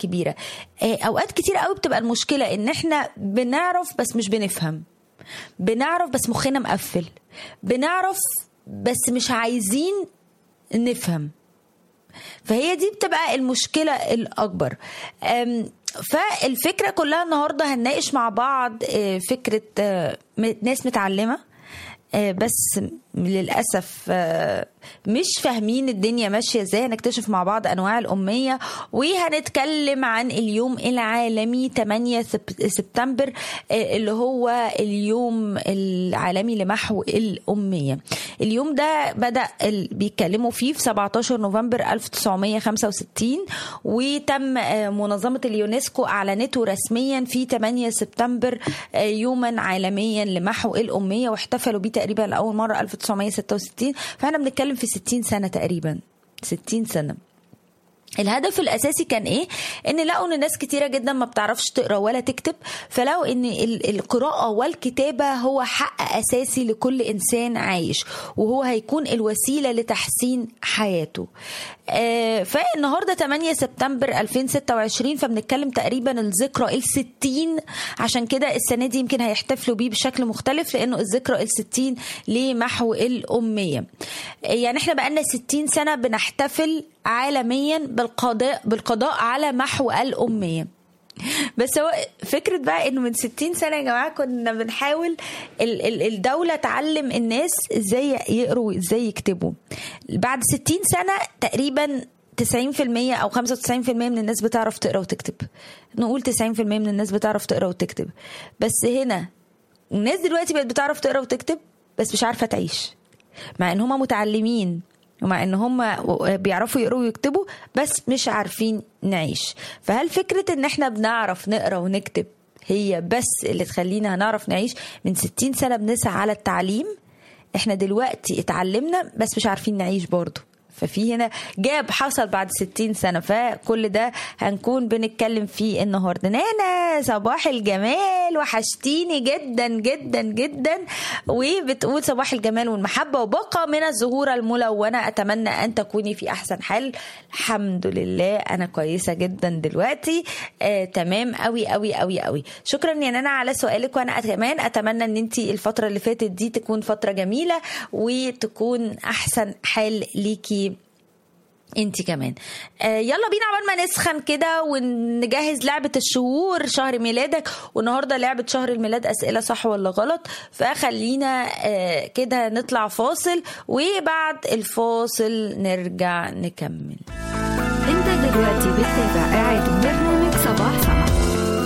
كبيره آه، اوقات كتير قوي بتبقى المشكله ان احنا بنعرف بس مش بنفهم بنعرف بس مخنا مقفل بنعرف بس مش عايزين نفهم فهي دي بتبقى المشكلة الأكبر أم، فالفكرة كلها النهاردة هنناقش مع بعض آه، فكرة آه، م- ناس متعلمة آه، بس للأسف آه، مش فاهمين الدنيا ماشية ازاي هنكتشف مع بعض أنواع الأمية وهنتكلم عن اليوم العالمي 8 سب- سبتمبر آه، اللي هو اليوم العالمي لمحو الأمية اليوم ده بدأ ال- بيتكلموا فيه في 17 نوفمبر 1965 وتم آه، منظمة اليونسكو أعلنته رسميا في 8 سبتمبر آه، يوما عالميا لمحو الأمية واحتفلوا بيه تقريبا لأول مرة 1966 فاحنا بنتكلم في 60 سنة تقريبا 60 سنة الهدف الاساسي كان ايه ان لقوا ان ناس كتيره جدا ما بتعرفش تقرا ولا تكتب فلقوا ان ال- القراءه والكتابه هو حق اساسي لكل انسان عايش وهو هيكون الوسيله لتحسين حياته آه، فالنهارده 8 سبتمبر 2026 فبنتكلم تقريبا الذكرى ال 60 عشان كده السنه دي يمكن هيحتفلوا بيه بشكل مختلف لانه الذكرى ال 60 لمحو الاميه يعني احنا بقالنا 60 سنه بنحتفل عالميا بالقضاء بالقضاء على محو الاميه بس هو فكرة بقى انه من 60 سنة يا جماعة كنا بنحاول ال- ال- الدولة تعلم الناس ازاي يقروا وازاي يكتبوا بعد 60 سنة تقريبا 90% او 95% من الناس بتعرف تقرا وتكتب نقول 90% من الناس بتعرف تقرا وتكتب بس هنا الناس دلوقتي بقت بتعرف تقرا وتكتب بس مش عارفة تعيش مع ان هما متعلمين ومع ان هم بيعرفوا يقروا ويكتبوا بس مش عارفين نعيش فهل فكرة ان احنا بنعرف نقرا ونكتب هي بس اللي تخلينا هنعرف نعيش من 60 سنة بنسعى على التعليم احنا دلوقتي اتعلمنا بس مش عارفين نعيش برضو ففي هنا جاب حصل بعد 60 سنة فكل ده هنكون بنتكلم فيه النهاردة نانا صباح الجمال وحشتيني جدا جدا جدا وبتقول صباح الجمال والمحبة وبقى من الزهورة الملونة أتمنى أن تكوني في أحسن حال الحمد لله أنا كويسة جدا دلوقتي آه تمام قوي قوي قوي قوي شكرا يا نانا على سؤالك وأنا كمان أتمنى أن انت الفترة اللي فاتت دي تكون فترة جميلة وتكون أحسن حال ليكي انت كمان آه يلا بينا عبال ما نسخن كده ونجهز لعبة الشهور شهر ميلادك والنهاردة لعبة شهر الميلاد أسئلة صح ولا غلط فخلينا آه كده نطلع فاصل وبعد الفاصل نرجع نكمل انت دلوقتي بتتابع قاعد